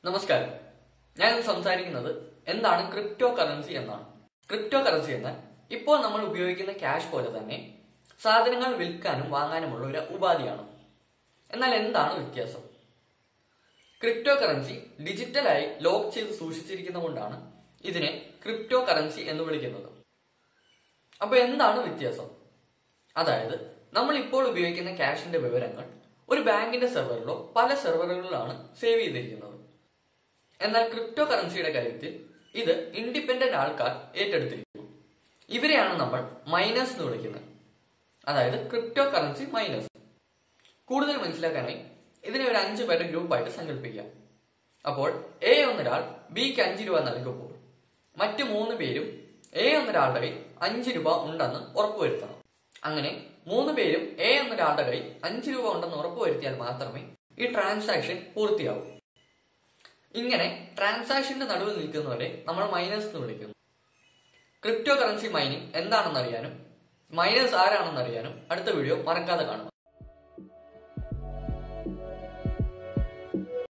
നമസ്കാരം ഞാൻ ഇന്ന് സംസാരിക്കുന്നത് എന്താണ് ക്രിപ്റ്റോ കറൻസി എന്നാണ് ക്രിപ്റ്റോ കറൻസി എന്നാൽ ഇപ്പോൾ നമ്മൾ ഉപയോഗിക്കുന്ന ക്യാഷ് പോലെ തന്നെ സാധനങ്ങൾ വിൽക്കാനും വാങ്ങാനുമുള്ള ഒരു ഉപാധിയാണ് എന്നാൽ എന്താണ് വ്യത്യാസം ക്രിപ്റ്റോ കറൻസി ഡിജിറ്റലായി ലോക്ക് ചെയ്ത് സൂക്ഷിച്ചിരിക്കുന്നതുകൊണ്ടാണ് ഇതിനെ ക്രിപ്റ്റോ കറൻസി എന്ന് വിളിക്കുന്നത് അപ്പൊ എന്താണ് വ്യത്യാസം അതായത് നമ്മൾ ഇപ്പോൾ ഉപയോഗിക്കുന്ന ക്യാഷിന്റെ വിവരങ്ങൾ ഒരു ബാങ്കിന്റെ സെർവറിലോ പല സെർവറുകളിലാണ് സേവ് ചെയ്തിരിക്കുന്നത് എന്നാൽ ക്രിപ്റ്റോ കറൻസിയുടെ കാര്യത്തിൽ ഇത് ഇൻഡിപെൻഡന്റ് ആൾക്കാർ ഏറ്റെടുത്തിരിക്കുന്നു ഇവരെയാണ് നമ്മൾ മൈനസ് എന്ന് വിളിക്കുന്നത് അതായത് ക്രിപ്റ്റോ കറൻസി മൈനസ് കൂടുതൽ മനസ്സിലാക്കാനായി ഇതിനെ ഒരു അഞ്ച് പേരുടെ ഗ്രൂപ്പായിട്ട് സങ്കല്പിക്കാം അപ്പോൾ എ എന്നൊരാൾ ബിക്ക് അഞ്ച് രൂപ നൽകുമ്പോൾ മറ്റു മൂന്ന് പേരും എ എന്നൊരാളുടെ കയ്യിൽ അഞ്ച് രൂപ ഉണ്ടെന്ന് ഉറപ്പുവരുത്തണം അങ്ങനെ മൂന്ന് പേരും എ എന്നൊരാളുടെ കയ്യിൽ അഞ്ച് രൂപ ഉണ്ടെന്ന് ഉറപ്പുവരുത്തിയാൽ മാത്രമേ ഈ ട്രാൻസാക്ഷൻ പൂർത്തിയാവൂ ഇങ്ങനെ ട്രാൻസാക്ഷന്റെ നടുവിൽ നിൽക്കുന്നവരെ നമ്മൾ മൈനസ് എന്ന് വിളിക്കുന്നു ക്രിപ്റ്റോ കറൻസി മൈനിങ് എന്താണെന്ന് അറിയാനും മൈനസ് ആരാണെന്ന് അറിയാനും അടുത്ത വീഡിയോ മറക്കാതെ കാണുക